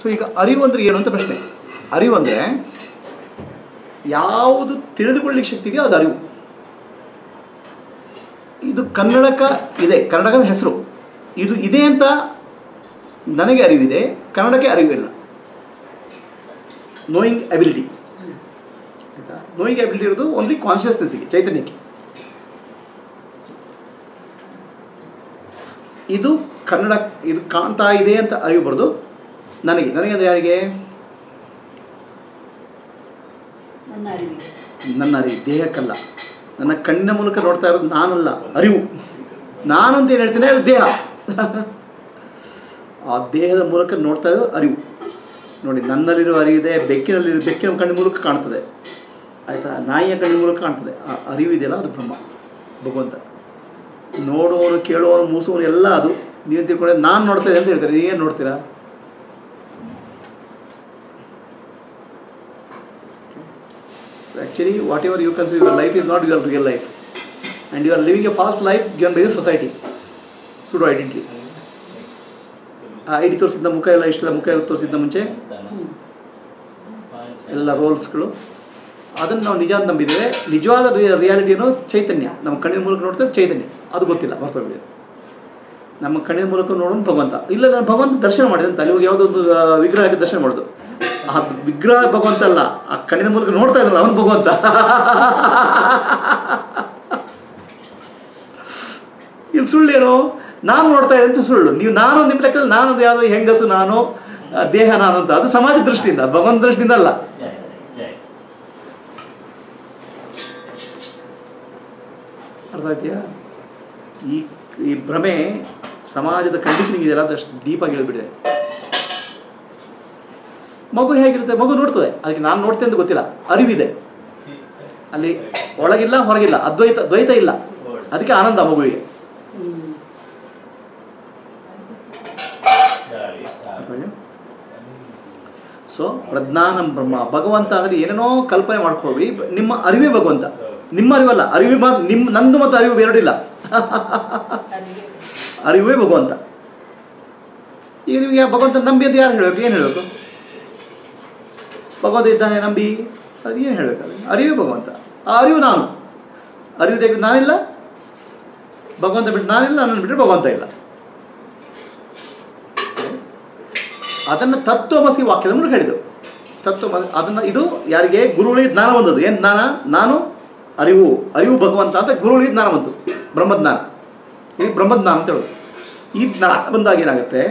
So ಈಗ ಅರಿವು ಅಂದರೆ ಏನು ಅಂತ ಪ್ರಶ್ನೆ ಅರಿವು ಅಂದರೆ ಯಾವುದು ತಿಳಿದುಕೊಳ್ಳಿಕ್ಕೆ ಶಕ್ತಿ ಇದೆಯೋ ಅದು ಅರಿವು ಇದು ಕನ್ನಡಕ ಇದೆ ಕನ್ನಡಕದ ಹೆಸರು ಇದು ಇದೆ ಅಂತ ನನಗೆ ಅರಿವಿದೆ ಕನ್ನಡಕ್ಕೆ ಅರಿವಿಲ್ಲ ನೋಯಿಂಗ್ ಅಬಿಲಿಟಿ ಆಯಿತಾ ನೋಯಿಂಗ್ ಅಬಿಲಿಟಿ ಇರೋದು ಓನ್ಲಿ ಕಾನ್ಷಿಯಸ್ನೆಸ್ಸಿಗೆ ಚೈತನ್ಯಕ್ಕೆ ಇದು ಕನ್ನಡ ಇದು ಕಾಣ್ತಾ ಇದೆ ಅಂತ ಅರಿವು ಬರೋದು ನನಗೆ ನನಗೆ ಅಂದರೆ ಯಾರಿಗೆ ನನ್ನ ಅರಿವಿಗೆ ನನ್ನ ಅರಿವು ದೇಹಕ್ಕಲ್ಲ ನನ್ನ ಕಣ್ಣಿನ ಮೂಲಕ ನೋಡ್ತಾ ಇರೋದು ನಾನಲ್ಲ ಅರಿವು ನಾನು ಅಂತ ಏನು ಹೇಳ್ತೇನೆ ಅದು ದೇಹ ಆ ದೇಹದ ಮೂಲಕ ನೋಡ್ತಾ ಇರೋದು ಅರಿವು ನೋಡಿ ನನ್ನಲ್ಲಿರುವ ಅರಿವಿದೆ ಬೆಕ್ಕಿನಲ್ಲಿರೋ ಬೆಕ್ಕಿನ ಕಣ್ಣಿನ ಮೂಲಕ ಕಾಣ್ತದೆ ಆಯಿತಾ ನಾಯಿಯ ಕಣ್ಣಿನ ಮೂಲಕ ಕಾಣ್ತದೆ ಆ ಅರಿವು ಇದೆಯಲ್ಲ ಅದು ಬ್ರಹ್ಮ ಭಗವಂತ ನೋಡುವವನು ಕೇಳುವವನು ಮೂಸುವವನು ಎಲ್ಲ ಅದು ನೀವು ತಿಳ್ಕೊಂಡ್ರೆ ನಾನು ನೋಡ್ತಾ ಇದ್ದೆ ಅಂತ ಹೇಳ್ತಾರೆ ನೀವೇನು ನೋಡ್ತೀರಾ So actually, whatever you consider your life is not your real life. And you are living a false life given by the society. Pseudo identity. ಆ ಐಡಿ ತೋರಿಸಿದ್ದ ಮುಖ ಎಲ್ಲ ಇಷ್ಟೆಲ್ಲ ಮುಖ ಎಲ್ಲ ತೋರಿಸಿದ್ದ ಮುಂಚೆ ಎಲ್ಲ ರೋಲ್ಸ್ಗಳು ಅದನ್ನು ನಾವು ನಿಜ ಅಂತ ನಂಬಿದ್ದೇವೆ ನಿಜವಾದ ರಿಯಾಲಿಟಿ ಅನ್ನೋ ಚೈತನ್ಯ ನಮ್ಮ ಕಣ್ಣಿನ ಮೂಲಕ ನೋಡ್ತೇವೆ ಚೈತನ್ಯ ಅದು ಗೊತ್ತಿಲ್ಲ ಮರ್ತೋಗ್ಬಿಡಿ ನಮ್ಮ ಕಣ್ಣಿನ ಮೂಲಕ ನೋಡೋನು ಭಗವಂತ ಇಲ್ಲ ನಾನು ಭಗವಂತ ದರ್ಶನ ಮಾಡಿದೆ ಅಂತ ಅಲ್ಲಿ ಹೋಗಿ ಯಾವುದೋ ಒಂದು ಆ, ವಿಗ್ರಹಕ್ಕೆ ದರ್ಶನ ಮಾಡೋದು ಆ ವಿಗ್ರಹ ಭಗವಂತ ಅಲ್ಲ ಆ ಕಣ್ಣಿನ ಮೂಲಕ ನೋಡ್ತಾ ಇದ್ರಲ್ಲ ಅವನು ಭಗವಂತ ಇಲ್ಲಿ ಸುಳ್ಳೇನು ನಾನು ನೋಡ್ತಾ ಇದ್ದೆ ಅಂತ ಸುಳ್ಳು ನೀವು ನಾನು ನಿಮ್ಮ ಲೆಕ್ಕದಲ್ಲಿ ನಾನು ಅದು ಯಾವುದೋ ಹೆಂಗಸು ನಾನು ಆ, ದೇಹ ನಾನು ಅಂತ ಅದು ಸಮಾಜ ದೃಷ್ಟಿಯಿಂದ ಭಗವಂತ ದೃಷ್ಟಿಯಿಂದ ಅಲ್ಲ ಅರ್ಥ ಆಯ್ತೀಯಾ ಈ ಈ ಭ್ರಮೆ ಸಮಾಜದ ಕಂಡೀಷನಿಂಗ್ ಇದೆಯಲ್ಲ ಅದಷ್ಟು ಡೀಪಾಗಿ ಇಳಿದ್ಬಿಟ್ಟಿದೆ ಮಗು ಹೇಗಿರುತ್ತೆ ಮಗು ನೋಡ್ತದೆ ಅದಕ್ಕೆ ನಾನು ನೋಡ್ತೇನೆ ಅಂತ ಗೊತ್ತಿಲ್ಲ ಅರಿವಿದೆ ಅಲ್ಲಿ ಒಳಗಿಲ್ಲ ಹೊರಗಿಲ್ಲ ಅದ್ವೈತ ದ್ವೈತ ಇಲ್ಲ ಅದಕ್ಕೆ ಆನಂದ ಮಗುವಿಗೆ ಸೊ ಪ್ರಜ್ಞಾನಂ ಬ್ರಹ್ಮ ಭಗವಂತ ಅಂದರೆ ಏನೇನೋ ಕಲ್ಪನೆ ಮಾಡ್ಕೊಳ್ರಿ ನಿಮ್ಮ ಅರಿವೇ ಭಗವಂತ ನಿಮ್ಮ ಅರಿವಲ್ಲ ಅರಿವು ಮಾತ್ರ ನಿಮ್ಮ ನಂದು ಮತ್ತು ಅರಿವು ಎರಡಿಲ್ಲ ಅರಿವಿಗೆ ಅರಿವೇ ಭಗವಂತ ಈಗ ನಿಮಗೆ ಭಗವಂತ ನಂಬಿ ಅಂತ ಯಾರು ಹೇಳಬೇಕು ಏನು ಹೇಳಬೇಕು ಭಗವಂತ ಇದ್ದಾನೆ ನಂಬಿ ಅದು ಏನು ಹೇಳಬೇಕು ಅರಿವೇ ಭಗವಂತ ಆ ಅರಿವು ನಾನು ಅರಿವು ತೆಗೆದು ನಾನಿಲ್ಲ ಭಗವಂತ ಬಿಟ್ಟು ನಾನಿಲ್ಲ ನನ್ನನ್ನು ಬಿಟ್ಟರೆ ಭಗವಂತ ಇಲ್ಲ ಅದನ್ನು ತತ್ವಮಸಿ ವಾಕ್ಯದ ಮೂಲಕ ಹೇಳಿದರು ತತ್ವ ಅದನ್ನು ಇದು ಯಾರಿಗೆ ಗುರುಳಿ ಜ್ಞಾನ ಬಂದದ್ದು ಏನು ಜ್ಞಾನ ನಾನು ಅರಿವು ಅರಿವು ಭಗವಂತ ಅಂತ ಗುರುಳಿ ಜ್ಞಾನ ಬಂತು ಬ್ರಹ್ಮಜ್ಞಾನ ಇದು ಬ್ರಹ್ಮಜ್ಞಾನ ಅಂತ ಹೇಳೋದು ಈ ಜ್ಞಾನ ಬಂದಾಗ ಏನಾಗುತ್ತೆ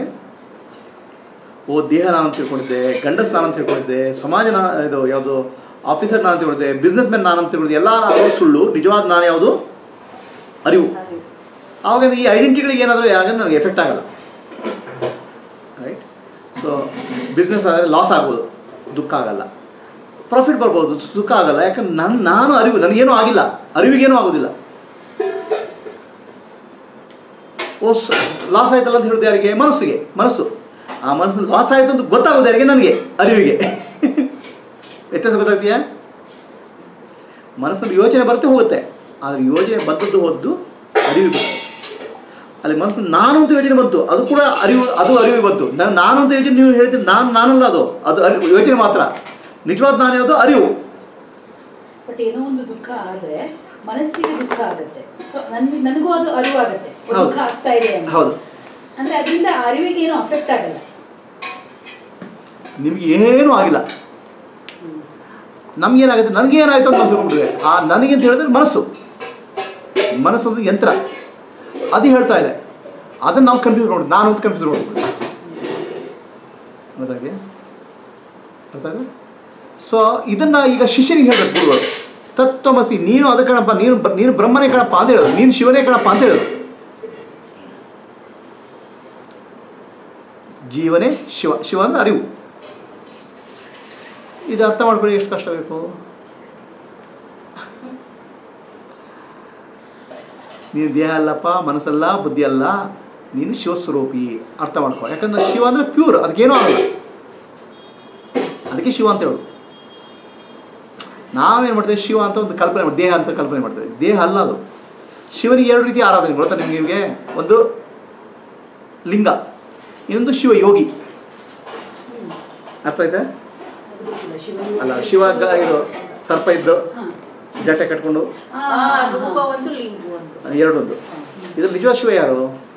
ಓ ದೇಹ ನಾನು ಅಂತ ತಿಳ್ಕೊಂಡಿದ್ದೆ ಗಂಡಸ್ ನಾನು ಅಂತ ತಿಳ್ಕೊಂಡಿದ್ದೆ ಸಮಾಜ ನಾ ಇದು ಯಾವುದು ಆಫೀಸರ್ ನಾನು ಅಂತ ತಿಳ್ಕೊಂಡಿದ್ದೆ ಬಿಸ್ನೆಸ್ ಮ್ಯಾನ್ ನಾನು ಅಂತ ತಿಳ್ಕೊಂಡಿದ್ದೆ ಎಲ್ಲ ನಾನು ಸುಳ್ಳು ನಿಜವಾದ ನಾನು ಯಾವುದು ಅರಿವು ಅರಿವು ಆವಾಗ ಈ ಐಡೆಂಟಿಟಿಗಳಿಗೆ ಏನಾದರೂ ಯಾವಾಗ ನನಗೆ ಎಫೆಕ್ಟ್ ಆಗಲ್ಲ ರೈಟ್ ಸೊ ಬಿಸ್ನೆಸ್ ಆದರೆ ಲಾಸ್ ಆಗ್ಬೋದು ದುಃಖ ಆಗಲ್ಲ ಪ್ರಾಫಿಟ್ ಬರ್ಬೋದು ಸುಖ ಆಗಲ್ಲ ಯಾಕಂದ್ರೆ ನನ್ನ ನಾನು ಅರಿವು ನನಗೇನೂ ಆಗಿಲ್ಲ ಅರಿವಿಗೇನೂ ಆಗೋದಿಲ್ಲ ಓ ಲಾಸ್ ಆಯ್ತಲ್ಲ ಅಂತ ಹೇಳಿದ ಯಾರಿಗೆ ಮನಸ್ಸಿಗೆ ಮನಸ್ಸು ಆ ಮನಸ್ಸು ಲಾಸ್ ಆಯಿತು ಅಂತ ಗೊತ್ತಾಗೋದು ಯಾರಿಗೆ ನನಗೆ ಅರಿವಿಗೆ ವ್ಯತ್ಯಾಸ ಗೊತ್ತಾಗ್ತೀಯಾ ಮನಸ್ಸಿನಲ್ಲಿ ಯೋಚನೆ ಬರುತ್ತೆ ಹೋಗುತ್ತೆ ಆದರೆ ಯೋಚನೆ ಬಂದದ್ದು ಹೋದ್ದು ಅರಿವಿಗೆ ಅಲ್ಲಿ ಮನಸ್ಸು ನಾನು ಅಂತ ಯೋಚನೆ ಬಂತು ಅದು ಕೂಡ ಅರಿವು ಅದು ಅರಿವಿಗೆ ಬಂತು ನಾನು ನಾನು ಅಂತ ಯೋಚನೆ ನೀವು ಹೇಳ್ತೀನಿ ನಾನು ನಾನಲ್ಲ ಅದು ಅದು ಅರಿವು ಯೋಚನೆ ಮಾತ್ರ ನಿಜವಾದ ನಾನು ಯಾವುದು ಅರಿವು ಬಟ್ ಏನೋ ಒಂದು ದುಃಖ ಆದ್ರೆ ಮನಸ್ಸಿಗೆ ದುಃಖ ಆಗುತ್ತೆ ಸೊ ನನ್ ನನಗೂ ಅದು ಅರಿವಾಗುತ್ತೆ ಓ, ಹೌದು. ದುಃಖ ಆಗ್ತಾ ಇದೆ ಅಂತ ಹೌದು ಅಂದ್ರೆ ಅದರಿಂದ ಅರಿವಿಗೆ ಏನು ಅಫೆಕ್ಟ್ ಆಗಲ್ಲ ನಿಮ್ಗೆ ಏನೂ ಆಗಿಲ್ಲ ನಮಗೇನಾಗುತ್ತೆ ನನಗೇನಾಯಿತು ಅಂತ ನಾವು ತಿಳ್ಕೊಂಡ್ಬಿಡ್ವೆ ಆ ನನಗೆ ಅಂತ ಹೇಳಿದ್ರೆ ಮನಸ್ಸು ಮನಸ್ಸು ಒಂದು ಯಂತ್ರ ಅದು ಹೇಳ್ತಾ ಇದೆ ಅದನ್ನು ನಾವು ಕನ್ಫ್ಯೂಸ್ ಮಾಡ್ಬೋದು ನಾನು ಅಂತ ಕನ್ಫ್ಯೂಸ್ ಮಾಡ್ಬೋದು ಗೊತ್ತಾಗಿದೆ ಅರ್ಥ ಆಯ್ತಾ ಸೊ ಇದನ್ನು ಈಗ ಶಿಷ್ಯನಿಗೆ ಹೇಳ್ಬೇಕು ಗುರುಗಳು ತತ್ವಮಸಿ ನೀನು ಅದು ಕಣಪ್ಪ ನೀನು ಬ- ನೀನು ಬ್ರಹ್ಮನೇ ಕಣಪ್ಪ ಅಂತ ಹೇಳೋದು ನೀನು ಶಿವನೇ ಕಣಪ್ಪ ಅಂತ ಹೇಳೋದು ಜೀವನೇ ಶಿವ ಶಿವ ಅಂದ್ರೆ ಅರಿವು ಇದು ಅರ್ಥ ಮಾಡ್ಕೊಳ್ಳಿ ಎಷ್ಟು ಕಷ್ಟ ಬೇಕು ನೀನು ದೇಹ ಅಲ್ಲಪ್ಪ ಮನಸ್ಸಲ್ಲ ಬುದ್ಧಿ ಅಲ್ಲ ನೀನು ಶಿವಸ್ವರೂಪಿ ಅರ್ಥ ಮಾಡ್ಕೊ ಯಾಕಂದ್ರೆ ಶಿವ ಅಂದರೆ ಪ್ಯೂರ್ ಅದಕ್ಕೇನೂ ಆಗಲ್ಲ ಅದಕ್ಕೆ ಶಿವ ಅಂತ ಹೇಳೋದು ನಾವೇನು ಮಾಡ್ತೇವೆ ಶಿವ ಅಂತ ಒಂದು ಕಲ್ಪನೆ ಮಾಡಿ ದೇಹ ಅಂತ ಕಲ್ಪನೆ ಮಾಡ್ತೇವೆ ದೇಹ ಅಲ್ಲ ಅದು ಶಿವನಿಗೆ ಎರಡು ರೀತಿ ಆರಾಧನೆ ಗೊತ್ತಾ ನಿಮಗೆ ನಿಮಗೆ ಒಂದು ಲಿಂಗ ಇನ್ನೊಂದು ಶಿವ ಯೋಗಿ ಅರ್ಥ ಆಯ್ತಾ ಅದು ಗೊತ್ತಿಲ್ಲ, ಶಿವನು ಅಲ್ಲ ಶಿವ ಗ- ಇದು ಸರ್ಪ ಇದ್ದು ಹಾ. ಜಟೆ ಕಟ್ಕೊಂಡು ಆ, ಆ, ಹಾ, ರೂಪ ಹಾ. ಒಂದು ಲಿಂಗು ಒಂದು ಎರಡೊಂದು ಇದು ನಿಜವಾದ ಶಿವ ಯಾರು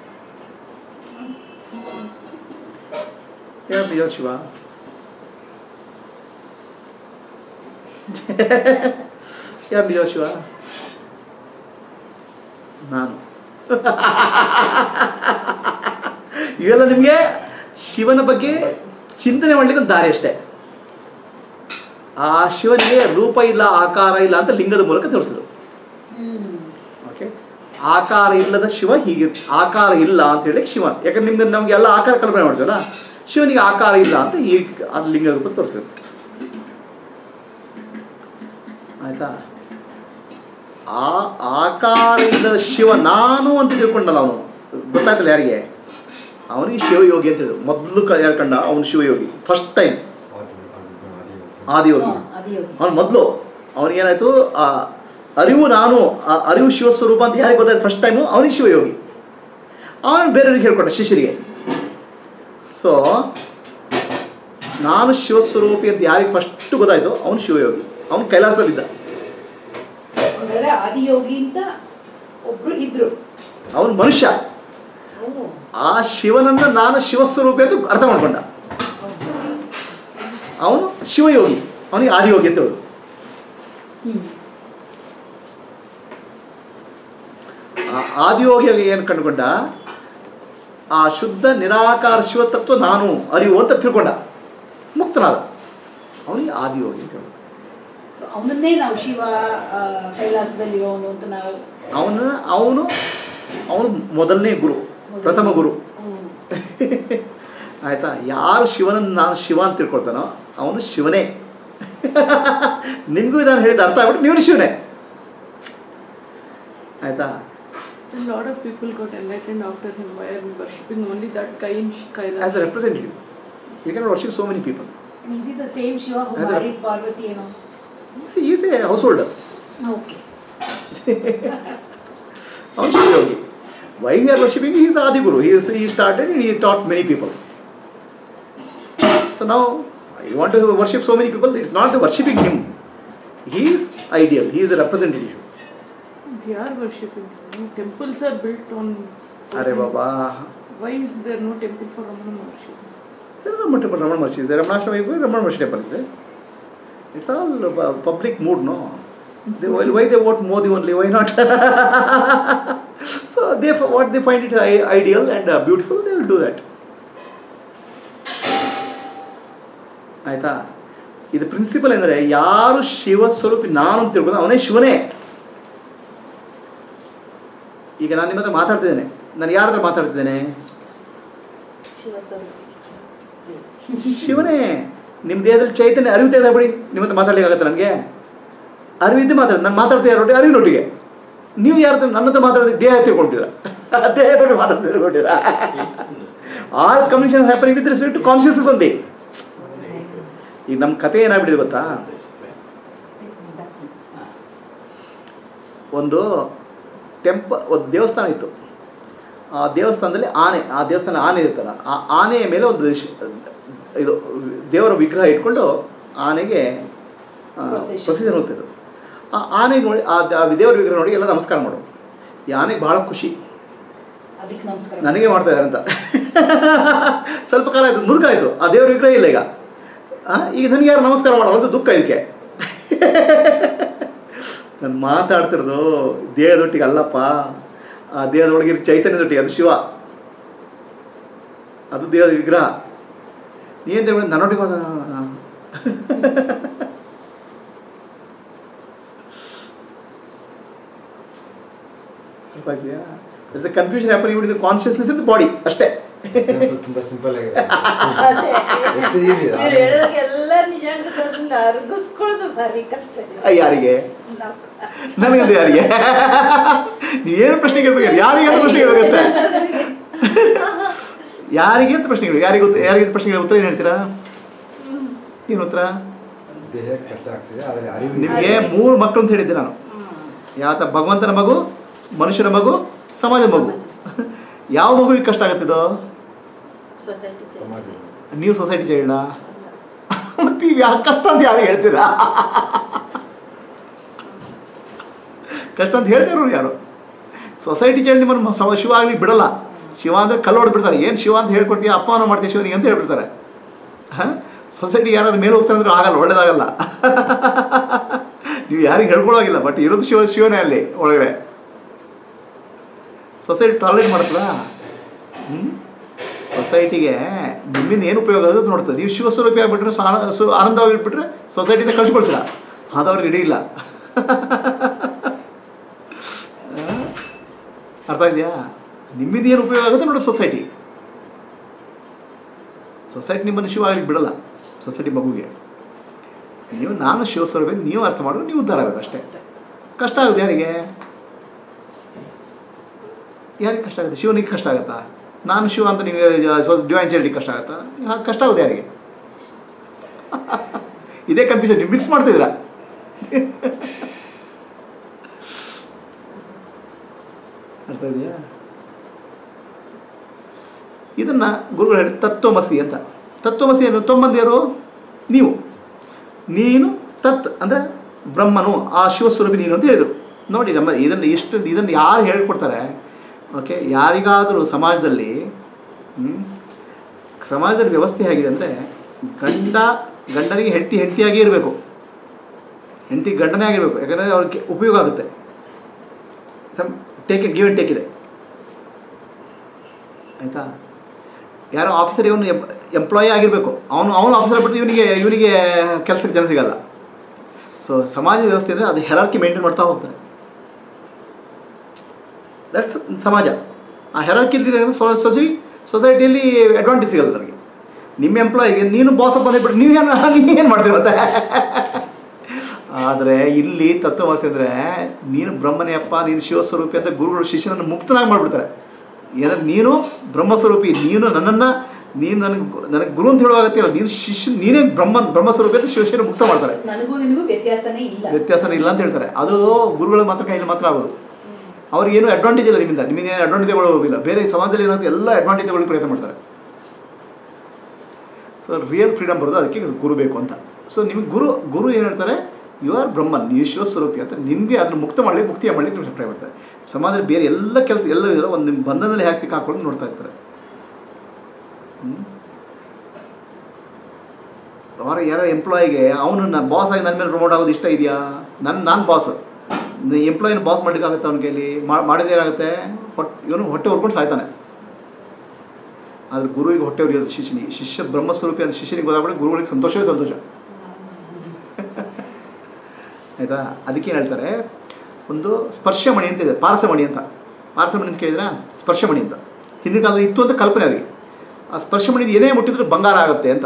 ಯಾರು ನಿಜವಾದ ಶಿವ ಯಾರು ನಿಜವಾದ ಶಿವ ನಾನು ಇವೆಲ್ಲ ನಿಮಗೆ ಶಿವನ ಬಗ್ಗೆ ಚಿಂತನೆ ಮಾಡ್ಲಿಕ್ಕೆ ಒಂದು ದಾರಿ ಅಷ್ಟೇ ಆ ಶಿವನಿಗೆ ರೂಪ ಇಲ್ಲ ಆಕಾರ ಇಲ್ಲ ಅಂತ ಲಿಂಗದ ಮೂಲಕ ತೋರಿಸಿದ್ರು ಹ್ಮ್. ಓಕೆ ಆಕಾರ ಇಲ್ಲದ ಶಿವ ಹೀಗೆ ಆಕಾರ ಇಲ್ಲ ಅಂತ ಹೇಳಿ ಶಿವ ಯಾಕಂದ್ರೆ ನಿಮ್ಗೆ ನಮ್ಗೆ ಎಲ್ಲ ಆಕಾರ ಕಲ್ಪನೆ ಮಾಡ್ತೀವಲ್ಲ ಶಿವನಿಗೆ ಆಕಾರ ಇಲ್ಲ ಅಂತ ಈ ಅದು ಲಿಂಗ ರೂಪ ತೋರಿಸ್ಬೇಕು ಆಯ್ತಾ ಆ ಆಕಾರ ಇಲ್ಲದ ಶಿವ ನಾನು ಅಂತ ತಿಳ್ಕೊಂಡಲ್ಲ ಅವನು ಗೊತ್ತಾಯ್ತಲ್ಲ ಯಾರಿಗೆ ಅವನಿಗೆ ಶಿವಯೋಗಿ ಅಂತ ಹೇಳಿದ್ರು ಮೊದಲು ಕ ಹೇಳ್ಕೊಂಡ ಅವನು ಶಿವಯೋಗಿ ಫಸ್ಟ್ ಟೈಮ್ ಆದಿಯೋಗಿ ಹಾ, ಆದಿಯೋಗಿ. ಅವನು ಮೊದಲು ಅವನಿಗೇನಾಯ್ತು ಆ ಅರಿವು ನಾನು ಆ ಅರಿವು ಶಿವಸ್ವರೂಪ ಅಂತ ಯಾರಿಗೆ ಗೊತ್ತಾಯ್ತು ಫಸ್ಟ್ ಟೈಮು ಅವನಿಗೆ ಶಿವಯೋಗಿ ಅವನು ಬೇರೆಯವ್ರಿಗೆ ಹೇಳ್ಕೊಟ್ಟ ಶಿಷ್ಯರಿಗೆ ಸೊ ನಾನು ಶಿವಸ್ವರೂಪಿ ಅಂತ ಯಾರಿಗೆ ಫಸ್ಟ್ ಗೊತ್ತಾಯ್ತು ಅವನು ಶಿವಯೋಗಿ ಅವನು ಕೈಲಾಸದಲ್ಲಿದ್ದ ಅಂದ್ರೆ ಆದಿಯೋಗಿ ಅಂತ ಒಬ್ರು ಇದ್ರು ಅವನು ಮನುಷ್ಯ ಓ ಆ ಶಿವನನ್ನು ನಾನು ಶಿವಸ್ವರೂಪಿ ಅಂತ ಅರ್ಥ ಮಾಡ್ಕೊಂಡ ಅವನು ಶಿವಯೋಗಿ ಅವನಿಗೆ ಆದಿಯೋಗಿ ಅಂತ ಹೇಳೋದು ಹ್ಮ್ ಆ ಆದಿಯೋಗಿ ಏನು ಕಂಡುಕೊಂಡ ಆ ಶುದ್ಧ ನಿರಾಕಾರ ಶಿವತತ್ವ ನಾನು ಅರಿವು ಅಂತ ತಿಳ್ಕೊಂಡ ಮುಕ್ತನಾದ ಅವನಿಗೆ ಆದಿಯೋಗಿ ಅಂತ ಹೇಳೋದು ಸೊ ಅವನನ್ನೇ ನಾವು ಶಿವ ಆ, ಕೈಲಾಸದಲ್ಲಿರೋನು ಅಂತ ನಾವು ಅವನ ಅವನು ಅವನು ಮೊದಲನೇ ಗುರು ಪ್ರಥಮ ಗುರು ಹ್ಮ್. ಆಯಿತಾ ಯಾರು ಶಿವನನ್ನು ನಾನು ಶಿವ ಅಂತ ತಿಳ್ಕೊಳ್ತಾನೋ ಅವನು ಶಿವನೇ ನಿಮಗೂ ನಾನು ಹೇಳಿದ ಅರ್ಥ ಆಗ್ಬಿಟ್ಟು ನೀವು ಶಿವನೇ ಆಯಿತಾ A lot of people got enlightened after him. Why are we worshipping only that guy in Sh- Kailash? As a representative you can worship so many people And is it the same Shiva who As a- married Parvati ಏನೋ is a house holder okay ಅವನು Shivayogi why we are worshipping is Adiguru he is he started and he taught many people so now you want to worship so many people it's not the worshipping him he is ideal he is a representative We are worshipping him. Temples are built on. ಅರೆ ಬಾಬಾ Why is there no temple for Ramana Maharshi? there are Ramana temple Ramana Maharshi is there Ramanashram is there Ramana Maharshi temple is there it's all uh, public mood no they, why, why they vote Modi only why not so they what they find it i- ideal and uh, beautiful they will do that ಆಯ್ತಾ ಇದು principal ಅಂದರೆ ಯಾರು ಶಿವ ಸ್ವರೂಪಿ ನಾನು ಅಂತ ತಿಳ್ಕೊಂಡು ಅವನೇ ಶಿವನೇ ಈಗ ನಾನು ನಿಮ್ಮ ಹತ್ರ ಮಾತಾಡ್ತಿದ್ದೇನೆ ನಾನು ಯಾರ ಹತ್ರ ಮಾತಾಡ್ತಿದ್ದೇನೆ ಶಿವ ಸ್ವರೂಪ ಶಿವನೇ ನಿಮ್ಮ ದೇಹದಲ್ಲಿ ಚೈತನ್ಯ ಅರಿವು ತೆಗೆದಾಬಿಡಿ ನಿಮ್ಮ ಹತ್ರ ಮಾತಾಡ್ಲಿಕ್ಕಾಗತ್ತೆ ನನಗೆ ಅರಿವಿದ್ದೆ ಮಾತಾಡ ನಾನು ಮಾತಾಡ್ತಾ ಯಾರೊಟ್ಟಿಗೆ ಅರಿವಿನೊಟ್ಟಿಗೆ ನೀವು ಯಾರ ಹತ್ರ ನನ್ನ ಹತ್ರ ಮಾತಾಡೋದು ದೇಹ ತಿಳ್ಕೊಳ್ತೀರ ದೇಹದೊಟ್ಟಿಗೆ ಮಾತಾಡ್ತಾ ತಿಳ್ಕೊಳ್ತೀರ all communication happening with respect to consciousness ಒಂದೇ ಈಗ ನಮ್ಮ ಕತೆ ಏನಾಗ್ಬಿಟ್ಟಿದೆ ಗೊತ್ತಾ ಒಂದು ಟೆಂಪ ಒಂದು ದೇವಸ್ಥಾನ ಇತ್ತು ಆ ದೇವಸ್ಥಾನದಲ್ಲಿ ಆನೆ ಆ ದೇವಸ್ಥಾನ ಆನೆ ಇರ್ತಲ್ಲ ಆ ಆನೆಯ ಮೇಲೆ ಒಂದು ಶ್- ಇದು ದೇವರ ವಿಗ್ರಹ ಇಟ್ಕೊಂಡು ಆನೆಗೆ Procession. ಪ್ರೊಸೀಜರ್ ಹೋಗ್ತಿದ್ರು ಆ ಆನೆ ನೋಡಿ ಆ ಆ ದೇವರ ವಿಗ್ರಹ ನೋಡಿ ಎಲ್ಲ ನಮಸ್ಕಾರ ಮಾಡು ಈ ಆನೆಗೆ ಭಾಳ ಖುಷಿ ಅದಕ್ಕೆ ನಮಸ್ಕಾರ ನನಗೆ ಮಾಡ್ತಾ ಇದ್ದಾರೆ ಅಂತ ಸ್ವಲ್ಪ ಕಾಲ ಆಯಿತು ಮುದುಕ ಆಯಿತು ಆ ದೇವರ ವಿಗ್ರಹ ಇಲ್ಲ ಈಗ ಆ, ಈಗ ನನಗೆ ಯಾರು ನಮಸ್ಕಾರ ಮಾಡಲ್ಲ ಅಂತ ದುಃಖ ಇದಕ್ಕೆ ನಾನು ಮಾತಾಡ್ತಿರೋದು ದೇಹದೊಟ್ಟಿಗೆ ಅಲ್ಲಪ್ಪ ಆ ದೇಹದೊಳಗೆ ಚೈತನ್ಯದೊಟ್ಟಿಗೆ ಅದು ಶಿವ ಅದು ದೇಹದ ವಿಗ್ರಹ ನೀವೇನು ತಿಳ್ಕೊಂಡು ನನ್ನೊಟ್ಟಿಗೆ ಮಾತಾ ಅರ್ಥ ಆಗ್ತೀಯಾ it's a confusion happening with consciousness in body ಅಷ್ಟೇ Simple, ತುಂಬಾ ಸಿಂಪಲ್ ಆಗಿದೆ ಅದೇ ಎಷ್ಟು ಈಸಿ ನೀವು ಹೇಳೋವಾಗ ಎಲ್ಲ ನಿಜ ಅನ್ಸುತ್ತೆ ಅರ್ಗಿಸ್ಕೊಳ್ಳೋದು ಭಾರಿ ಕಷ್ಟ ಇದೆ. ಆ, ಯಾರಿಗೆ ನಾವು- ನನಗಂತ ಯಾರಿಗೆ ನೀವೇನು ಪ್ರಶ್ನೆ ಕೇಳ್ಬೇಕು ಯಾರಿಗೆ ಅಂತ ಪ್ರಶ್ನೆ ಕೇಳ್ಬೇಕಷ್ಟೇ ಯಾರಿಗೆ ಅಂತ ಪ್ರಶ್ನೆ ಕೇಳಿ ಯಾರಿಗೆ ಗೊತ್ತು ಯಾರಿಗೆ ಅಂತ ಪ್ರಶ್ನೆ ಕೇಳಿ ಉತ್ತರ ಏನು ಹೇಳ್ತೀರಾ ಏನು ಉತ್ತರ ದೇಹಕ್ಕೆ ಕಷ್ಟ ಆಗ್ತಿದೆ ಆದರೆ ಅರಿವು ನಿಮಗೆ ಮೂರು ಮಕ್ಕಳು ಅಂತ ಹೇಳಿದ್ದೆ ನಾನು ಯಾತ ಭಗವಂತನ ಮಗು ಮನುಷ್ಯನ ಮಗು ಸಮಾಜ ಮಗು ಯಾವ ಮಗುವಿಗೆ ಕಷ್ಟ ಆಗತ್ತಿದೋ ಸೊಸೈಟಿ ಸಮಾಜ ನೀವು ಸೊಸೈಟಿ ಚೈಲ್ಡ ಮಾಡ್ತೀವಿ ಆ ಕಷ್ಟ ಅಂತ ಯಾರು ಹೇಳ್ತೀರಾ ಕಷ್ಟ ಅಂತ ಹೇಳ್ತಿರೋರು ಯಾರು ಸೊಸೈಟಿ ಚೇಂಜ್ ನಿಮ್ಮನ್ನು ಸ- ಶಿವ ಆಗಲಿ ಬಿಡಲ್ಲ ಶಿವ ಅಂದರೆ ಕಲ್ಲು ಹೊಡೆದು ಬಿಡ್ತಾರೆ ಏನು ಶಿವ ಅಂತ ಹೇಳ್ಕೊಡ್ತೀಯ ಅಪ್ಪನ ಮಾಡ್ತೀಯ ಶಿವನಿಗೆ ಅಂತ ಹೇಳ್ಬಿಡ್ತಾರೆ ಹಾಂ ಸೊಸೈಟಿ ಯಾರಾದ್ರೂ ಮೇಲೆ ಹೋಗ್ತಾರೆ ಅಂದ್ರೆ ಆಗಲ್ಲ ಒಳ್ಳೇದಾಗಲ್ಲ ನೀವು ಯಾರಿಗೆ ಹೇಳ್ಕೊಳ್ಳೋಗಿಲ್ಲ ಬಟ್ ಇರೋದು ಶಿವ ಶಿವನೇ ಅಲ್ಲಿ ಒಳಗಡೆ ಸೊಸೈಟಿ ಟಾಯ್ಲೆಟ್ ಮಾಡ್ತದಾ ಹ್ಞೂ ಸೊಸೈಟಿಗೆ ನಿಮ್ಮಿಂದ ಏನು ಉಪಯೋಗ ಆಗೋದು ನೋಡ್ತದೆ ನೀವು ಶಿವಸ್ವರೂಪಿ ಆಗಿಬಿಟ್ರೆ ಸಾ ಸು ಆನಂದವಾಗಿ ಇಟ್ಬಿಟ್ರೆ ಸೊಸೈಟಿಯಿಂದ ಕಳ್ಸ್ಕೊಳ್ತೀರಾ ಆದವ್ರಿಗೆ ಇಡೀ ಇಲ್ಲ ಆ? ಅರ್ಥ ಇದೆಯಾ ನಿಮ್ಮಿಂದ ಏನು ಉಪಯೋಗ ಆಗುತ್ತೆ ನೋಡಿ ಸೊಸೈಟಿ ಸೊಸೈಟಿ ನಿಮ್ಮನ್ನು ಶಿವ ಆಗ್ಲಿಕ್ಕೆ ಬಿಡಲ್ಲ ಸೊಸೈಟಿ ಮಗುಗೆ ನೀವು ನಾನು ಶಿವಸ್ವರೂಪ ಅಂತ ನೀವು ಅರ್ಥ ಮಾಡಿದ್ರೆ ನೀವು ಉದ್ಧಾರ ಆಗಬೇಕು ಅಷ್ಟೇ ಕಷ್ಟ ಆಗುತ್ತೆ ಯಾರಿಗೆ ಯಾರಿಗೆ ಕಷ್ಟ ಆಗುತ್ತೆ ಶಿವನಿಗೆ ಕಷ್ಟ ಆಗುತ್ತಾ ನಾನು ಶಿವ ಅಂತ ನೀವು ಡಿವೈನ್ ಚೈಲ್ಡಿಗೆ ಕಷ್ಟ ಆಗುತ್ತಾ ಹಾಗೆ ಕಷ್ಟ ಆಗುತ್ತೆ ಯಾರಿಗೆ ಇದೇ ಕನ್ಫ್ಯೂಷನ್ ನೀವು ಮಿಕ್ಸ್ ಮಾಡ್ತಿದ್ದೀರಾ ಅರ್ಥ ಇದೆಯಾ ಇದನ್ನು ಗುರುಗಳು ಹೇಳಿ ತತ್ವಮಸಿ ಅಂತ ತತ್ವಮಸಿ ಏನು ತೊಂಬಂದಿಯರು ನೀವು ನೀನು ತತ್ ಅಂದರೆ ಬ್ರಹ್ಮನು ಆ ಶಿವಸ್ವರೂಪಿ ನೀನು ಅಂತ ಹೇಳಿದರು ನೋಡಿ ನಮ್ಮ ಇದನ್ನು ಇಷ್ಟು ಇದನ್ನು ಯಾರು ಹೇಳ್ಕೊಡ್ತಾರೆ ಓಕೆ ಯಾರಿಗಾದರೂ ಸಮಾಜದಲ್ಲಿ ಹ್ಮ್, ಸಮಾಜದಲ್ಲಿ ವ್ಯವಸ್ಥೆ ಹೇಗಿದೆ ಅಂದರೆ ಗಂಡ ಗಂಡನಿಗೆ ಹೆಂಡತಿ ಹೆಂಡತಿಯಾಗೇ ಇರಬೇಕು ಹೆಂಡತಿ ಗಂಡನೇ ಆಗಿರಬೇಕು ಯಾಕಂದರೆ ಅವ್ರಿಗೆ ಉಪಯೋಗ ಆಗುತ್ತೆ some take give and take ಇದೆ ಆಯಿತಾ ಯಾರೋ ಆಫೀಸರ್ ಇವನು ಎಂಪ್ಲಾಯಿ ಆಗಿರಬೇಕು ಅವನು ಅವನು ಆಫೀಸರ್ ಬಿಟ್ಟು ಇವನಿಗೆ ಇವನಿಗೆ ಕೆಲಸಕ್ಕೆ ಜನ ಸಿಗಲ್ಲ ಸೊ ಸಮಾಜ ವ್ಯವಸ್ಥೆ ಅಂದರೆ ಅದು ಹೆರಾರ್ಕಿ ಮೇಂಟೈನ್ ಮಾಡ್ತಾ ಹೋಗ್ತಾರೆ ದಟ್ಸ್ ಸಮಾಜ ಆ ಹೆರಾರ್ಕಿ ಸೊಸೈ ಸೊಸೈಟಿಯಲ್ಲಿ ಅಡ್ವಾಂಟೇಜ್ ಸಿಗಲ್ಲ ನನಗೆ ನಿಮ್ಮ ಎಂಪ್ಲಾಯಿಗೆ ನೀನು ಬಾಸ್ ಅಪ್ ಅಂದ್ಬಿಟ್ಟು ನೀವೇನು ನೀವೇನು ಮಾಡ್ತೀರ ಮತ್ತೆ ಆದರೆ ಇಲ್ಲಿ ತತ್ವವಾಸಿ ಅಂದರೆ ನೀನು ಬ್ರಹ್ಮನೇ ಅಪ್ಪ ನೀನು ಶಿವಸ್ವರೂಪಿ ಅಂತ ಗುರುಗಳು ಶಿಷ್ಯನನ್ನು ಮುಕ್ತನಾಗಿ ಮಾಡಿಬಿಡ್ತಾರೆ ಏನಂದ್ರೆ ನೀನು ಬ್ರಹ್ಮಸ್ವರೂಪಿ ನೀನು ನನ್ನನ್ನು ನೀನು ನನಗೆ ನನಗೆ ಗುರು ಅಂತ ಹೇಳುವಾಗತ್ತಿಲ್ಲ ನೀನು ಶಿಷ್ಯ ನೀನೇ ಬ್ರಹ್ಮ ಬ್ರಹ್ಮಸ್ವರೂಪಿ ಅಂತ ಶಿವಶಿನ ಮುಕ್ತ ಮಾಡ್ತಾರೆ ನನಗೂ ನಿನಗೂ ವ್ಯತ್ಯಾಸನೇ ಇಲ್ಲ ವ್ಯತ್ಯಾಸನೇ ಇಲ್ಲ ಅಂತ ಹೇಳ್ತಾರೆ ಅದು ಗುರುಗಳ ಮಾತ್ರ ಕೈಯಲ್ಲಿ ಮಾತ್ರ ಆಗೋದು ಅವ್ರಿಗೇನು ಅಡ್ವಾಂಟೇಜ್ ಇಲ್ಲ ನಿಮ್ಮಿಂದ ನಿಮಗೆ ಏನು ಅಡ್ವಾಂಟೇಜ್ಗಳು ಇಲ್ಲ ಬೇರೆ ಸಮಾಜದಲ್ಲಿ ಏನಾಗುತ್ತೆ ಎಲ್ಲ ಅಡ್ವಾಂಟೇಜ್ಗಳಿಗೆ ಪ್ರಯತ್ನ ಮಾಡ್ತಾರೆ ಸೊ ರಿಯಲ್ ಫ್ರೀಡಮ್ ಬರೋದು ಅದಕ್ಕೆ ಗುರು ಬೇಕು ಅಂತ ಸೊ ನಿಮಗೆ ಗುರು ಗುರು ಏನು ಹೇಳ್ತಾರೆ ಯು ಆರ್ ಬ್ರಹ್ಮನ್ ನೀವು ಶಿವಸ್ವರೂಪಿ ಅಂತ ನಿಮಗೆ ಅದನ್ನು ಮುಕ್ತ ಮಾಡಲಿಕ್ಕೆ ಮುಕ್ತಿಯ ಮಾಡಲಿಕ್ಕೆ ನಿಮ್ಗೆ ಟ್ರೈ ಮಾಡ್ತಾರೆ ಸಮಾಜದಲ್ಲಿ ಬೇರೆ ಎಲ್ಲ ಕೆಲಸ ಎಲ್ಲ ಇದರ ಒಂದು ನಿಮ್ಮ ಬಂಧನದಲ್ಲಿ ಹ್ಯಾಕ್ ಸಿಕ್ಕಾಕೊಂಡು ನೋಡ್ತಾ ಇರ್ತಾರೆ ಹ್ಮ್? ಅವರ ಯಾರೋ ಎಂಪ್ಲಾಯಿಗೆ ಅವನು ಬಾಸ್ ಆಗಿ ನನ್ನ ಮೇಲೆ ಪ್ರಮೋಟ್ ಆಗೋದು ಇಷ್ಟ ಇದೆಯಾ ನನ್ನ ನಾನು ಬಾಸ್ ಎಂಪ್ಲಾಯಿನ ಬಾಸ್ ಮಾಡಲಿಕ್ಕಾಗುತ್ತೆ ಅವನ ಕೈಲಿ ಮಾ- ಮಾಡಿದ್ರೆ ಏನಾಗುತ್ತೆ ಹೊಟ್ಟೆ ಇವನು ಹೊಟ್ಟೆ ಹೊರ್ಕೊಂಡು ಸಾಯ್ತಾನೆ ಆದ್ರೆ ಗುರುವಿಗೆ ಹೊಟ್ಟೆ ಉರಿಯೋದು ಶಿಷ್ಯನಿಗೆ ಶಿಷ್ಯ ಬ್ರಹ್ಮಸ್ವರೂಪಿ ಅಂತ ಶಿಷ್ಯನಿಗೆ ಗೊತ್ತಾಗ್ಬಿಟ್ಟು ಗುರುಗಳಿಗೆ ಸಂತೋಷವೇ ಸಂತೋಷ ಆಯಿತಾ ಅದಕ್ಕೇನು ಹೇಳ್ತಾರೆ ಒಂದು ಸ್ಪರ್ಶಮಣಿ ಅಂತ ಇದೆ ಪಾರಸಮಣಿ ಅಂತ ಪಾರಸಮಣಿ ಅಂತ ಕೇಳಿದ್ರೆ ಸ್ಪರ್ಶಮಣಿ ಅಂತ ಹಿಂದಿನ ಕಾಲದಲ್ಲಿ ಇತ್ತು ಅಂತ ಕಲ್ಪನೆ ಅವರಿಗೆ ಆ ಸ್ಪರ್ಶಮಣಿ ಏನೇ ಮುಟ್ಟಿದ್ರು ಬಂಗಾರ ಆಗುತ್ತೆ ಅಂತ